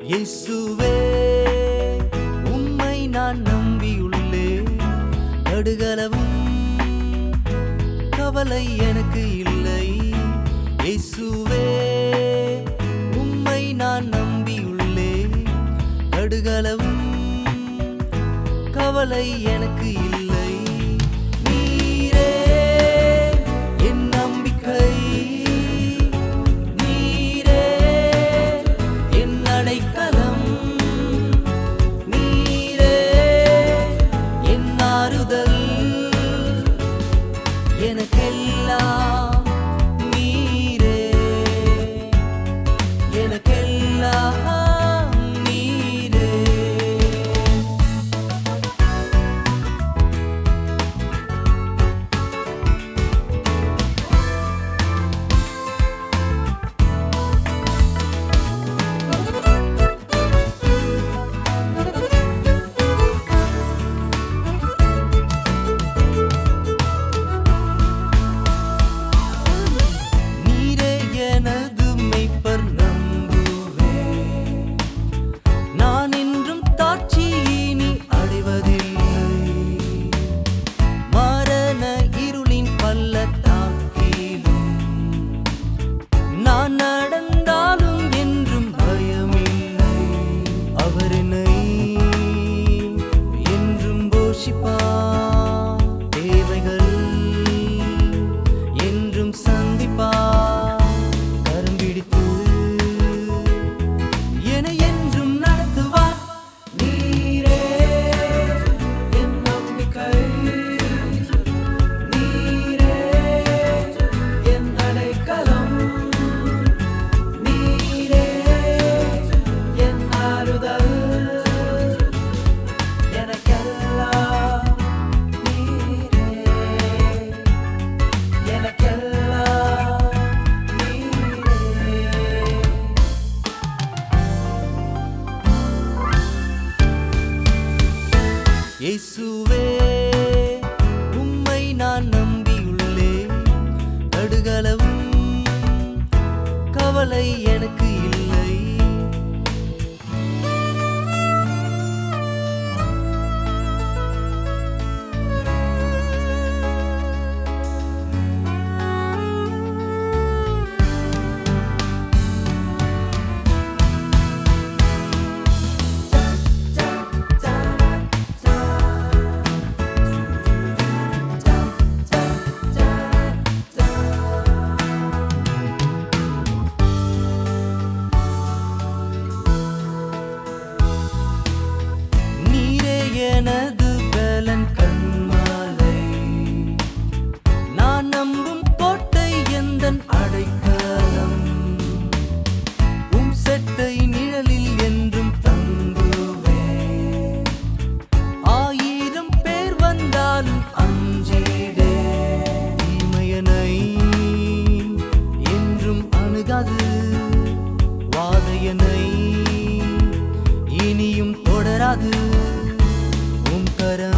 இயேசுவே உம்மை நான் நம்பியுள்ளேன் நடுகளவும் கவலை எனக்கு இல்லை இயேசுவே உம்மை நான் நம்பியுள்ளேன் நடுகளவும் கவலை எனக்கு இல்லை நீரே என் நம்பிக்கை நீரே என் அடைக்கலம் நீரே என் ஆறுதல் எனக்கெல்லாம் நீரே எனக்கெல்லாம் நீரே நீரே எனது மெய்ப்பர் நம்புவேன் நான் என்றும் தாட்சியினி அடைவதில்லை மரண இருளின் பள்ளத்தாக்கிலும் நான் நடந்தாலும் என்றும் பயமில்லை அவர் என்னை என்றும் போஷிப்பார் தேவைகள் என்றும் சந்திப்பார் கரம் பிடித்து என என்றும் நடத்துவார் நீரே என் நம்பிக்கை நீரே என் அடைக்கலம் நீரே என் ஆறுதல் எனக்கெல்லாம் நீரே எனக்கெல்லாம் நீரே இயேசுவே உம்மை நான் நம்பியுள்ளேன் நடுகளவும் கவலை எனக்கு இல்லை நீரே எனது பலன் கண்மாலை நான் நம்பும் கோட்டை எந்தன் அடைக்கலம் உம் செட்டை நிழலில் என்றும் தங்குவேன் ஆயிரம் பேர் வந்தாலும் அஞ்சிடே தீமையனை என்றும் அணுகாது வாதையனை இனியும் தொடராது உம் கரம்